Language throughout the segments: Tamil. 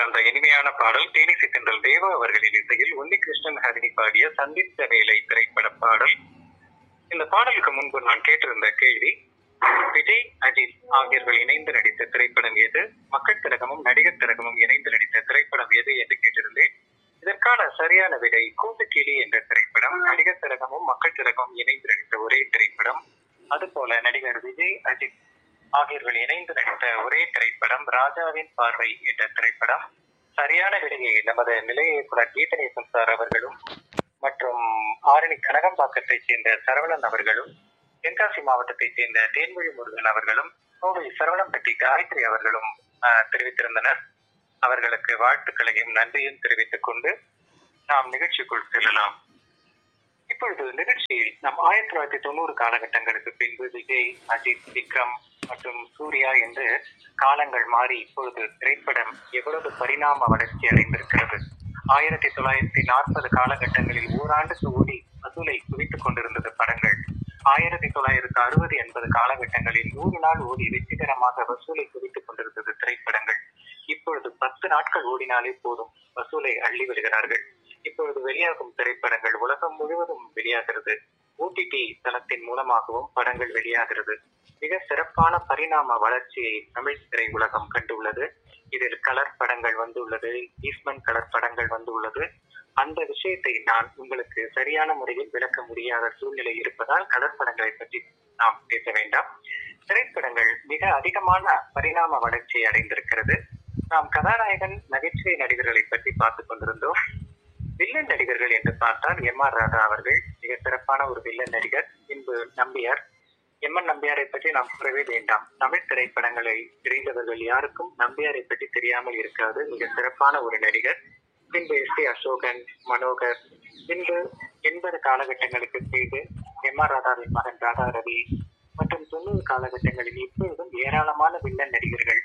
அந்த இனிமையான பாடல் தேனிசி தென்றல் தேவா அவர்களின் இசையில் உன்னிகிருஷ்ணன் ஹரிணி பாடிய சந்தித்த வேலை திரைப்பட பாடல் இந்த பாடலுக்கு முன்பு நான் கேட்டிருந்த கேள்வி விஜய் அஜித் ஆகியோர்கள் இணைந்து நடித்த திரைப்படம் எது மக்கள் திலகமும் நடிகர் திலகமும் இணைந்து நடித்த திரைப்படம் எது என்று கேட்டிருந்தேன் இதற்கான சரியான விடை கூட்டுக்கிளி என்ற திரைப்படம் நடிகர் திலகமும் மக்கள் திலகமும் இணைந்து நடித்த ஒரே திரைப்படம் அதுபோல நடிகர் விஜய் அஜித் ஆகியோர்கள் இணைந்து நடித்த ஒரே திரைப்படம் ராஜாவின் பார்வை என்ற திரைப்படம் சரியான விடையை நமது நிலைய இயக்குனர் கீதநேசன் சார் அவர்களும் மற்றும் ஆரணி கனகம்பாக்கத்தைச் சேர்ந்த சரவணன் அவர்களும் தென்காசி மாவட்டத்தைச் சேர்ந்த தேன்மொழி முருகன் அவர்களும் கோவை சரவணம்பட்டி காயத்ரி அவர்களும் ஆஹ், தெரிவித்திருந்தனர் அவர்களுக்கு வாழ்த்துக்களையும் நன்றியும் தெரிவித்துக் கொண்டு நாம் நிகழ்ச்சிக்குள் செல்லலாம் இப்பொழுது நிகழ்ச்சியில் நம் ஆயிரத்தி தொள்ளாயிரத்தி தொண்ணூறு காலகட்டங்களுக்கு பின்பு விஜய் அஜித் விக்ரம் மற்றும் சூர்யா என்று காலங்கள் மாறி இப்பொழுது திரைப்படம் எவ்வளவு பரிணாம வளர்ச்சி அடைந்திருக்கிறது ஆயிரத்தி தொள்ளாயிரத்தி நாற்பது காலகட்டங்களில் ஓராண்டுக்கு ஓடி வசூலை குவித்துக் கொண்டிருந்தது படங்கள் ஆயிரத்தி தொள்ளாயிரத்தி அறுபது எண்பது காலகட்டங்களில் நூறு நாள் ஓடி வெற்றிகரமாக வசூலை குவித்துக் கொண்டிருந்தது திரைப்படங்கள் இப்பொழுது பத்து நாட்கள் ஓடினாலே போதும் வசூலை அள்ளி வருகிறார்கள் இப்பொழுது வெளியாகும் திரைப்படங்கள் உலகம் முழுவதும் வெளியாகிறது ஓடிடி தளத்தின் மூலமாகவும் படங்கள் வெளியாகிறது மிக சிறப்பான பரிணாம வளர்ச்சியை தமிழ் திரை உலகம் கண்டுள்ளது இதில் கலர் படங்கள் வந்துள்ளது ஈஸ்மன் கலர் படங்கள் வந்துள்ளது அந்த விஷயத்தை நான் உங்களுக்கு சரியான முறையில் விளக்க முடியாத சூழ்நிலை இருப்பதால் கலர் படங்களை பற்றி நாம் பேச வேண்டாம் திரைப்படங்கள் மிக அதிகமான பரிணாம வளர்ச்சி அடைந்திருக்கிறது நாம் கதாநாயகன் நகைச்சுவை நடிகர்களை பற்றி பார்த்துக் கொண்டிருந்தோம் வில்லன் நடிகர்கள் என்று பார்த்தால் எம் ஆர் ராதா அவர்கள் மிக சிறப்பான ஒரு வில்லன் நடிகர் பின்பு நம்பியார் எம் என் நம்பியாரை பற்றி நாம் கூறவே வேண்டாம் தமிழ் திரைப்படங்களை தெரிந்தவர்கள் யாருக்கும் நம்பியாரை பற்றி தெரியாமல் இருக்காது மிக சிறப்பான ஒரு நடிகர் பின்பு எஸ் பி அசோகன் மனோகர் பின்பு எண்பது காலகட்டங்களுக்கு பிறகு எம் ஆர் ராதாவின் மகன் ராதா ரவி மற்றும் தொண்ணூறு காலகட்டங்களில் இப்பொழுதும் ஏராளமான வில்லன் நடிகர்கள்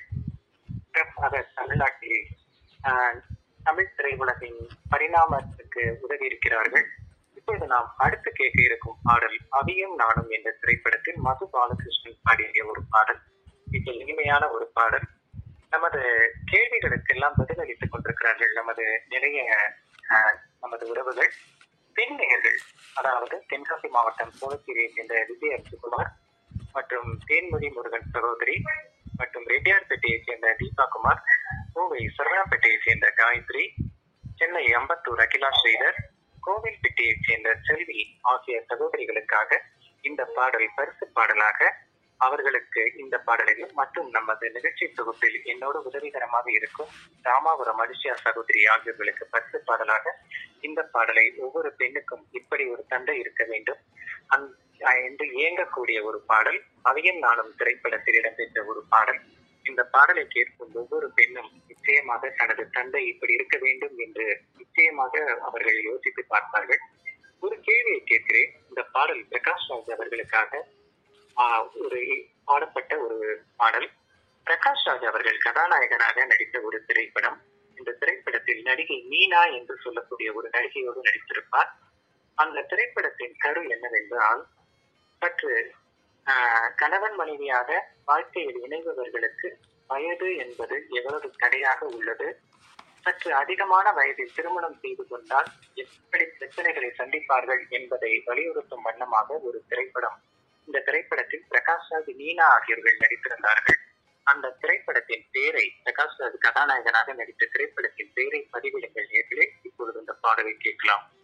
சிறப்பாக தமிழ்நாட்டில் ஆஹ், தமிழ் திரையுலகின் பரிணாமத்துக்கு உதவி இருக்கிறார்கள் இப்பொழுது நாம் அடுத்து கேட்க இருக்கும் பாடல் அவியும் நானும் என்ற திரைப்படத்தில் மது பாலகிருஷ்ணன் பாடிய ஒரு பாடல் இது இனிமையான ஒரு பாடல் நமது கேள்விகளுக்கெல்லாம் பதிலளித்துக் கொண்டிருக்கிறார்கள் நமது நிறைய ஆஹ், நமது உறவுகள் பெண் நேயர்கள் அதாவது தென்காசி மாவட்டம் சோழச்சேரியை சேர்ந்த விஜய் அர்ஜுகுமார் மற்றும் தேன்மொழி முருகன் சகோதரி மற்றும் ரெட்டியார்பேட்டையை சேர்ந்த தீபா குமார் கோவை சரவணப்பேட்டையை சேர்ந்த காயத்ரி சென்னை அம்பத்தூர் அகிலா ஸ்ரீதர் கோவில்பேட்டையை சேர்ந்த செல்வி ஆகிய சகோதரிகளுக்காக இந்த பாடல் பரிசு பாடலாக அவர்களுக்கு இந்த பாடலிலும் மற்றும் நமது நிகழ்ச்சி தொகுப்பில் என்னோடு உதவிகரமாக இருக்கும் ராமாபுரம் மனுஷியா சகோதரி ஆகியோர்களுக்கு பரிசு பாடலாக இந்த பாடலை ஒவ்வொரு பெண்ணுக்கும் இப்படி ஒரு தந்தை இருக்க வேண்டும் அந்- என்று இயங்கக்கூடிய ஒரு பாடல் அவையும் நானும் திரைப்படத்தில் இடம்பெற்ற ஒரு பாடல் இந்த பாடலை கேட்கும் ஒவ்வொரு பெண்ணும் நிச்சயமாக தனது தந்தை இப்படி இருக்க வேண்டும் என்று நிச்சயமாக அவர்கள் யோசித்து பார்ப்பார்கள் ஒரு கேள்வியை கேட்கிறேன் இந்த பாடல் பிரகாஷ் ராஜ் அவர்களுக்காக ஆஹ், ஒரு பாடப்பட்ட ஒரு பாடல் பிரகாஷ் ராஜ் அவர்கள் கதாநாயகனாக நடித்த ஒரு திரைப்படம் இந்த திரைப்படத்தில் நடிகை மீனா என்று சொல்லக்கூடிய ஒரு நடிகையோடு நடித்திருப்பார் அந்த திரைப்படத்தின் கரு என்னவென்றால் சற்று ஆஹ், கணவன் மனைவியாக வாழ்க்கையில் இணைபவர்களுக்கு வயது என்பது எவ்வளவு தடையாக உள்ளது சற்று அதிகமான வயதில் திருமணம் செய்து கொண்டால் எப்படி பிரச்சனைகளை சந்திப்பார்கள் என்பதை வலியுறுத்தும் வண்ணமாக ஒரு திரைப்படம் இந்த திரைப்படத்தில் பிரகாஷ் ராஜ் மீனா ஆகியோர்கள் நடித்திருந்தார்கள் அந்த திரைப்படத்தின் பேரை பிரகாஷ் ராஜ் கதாநாயகனாக நடித்த திரைப்படத்தின் பேரை பதிவிடுங்கள் நேர்களே இப்பொழுது இந்த பாடலை கேட்கலாம்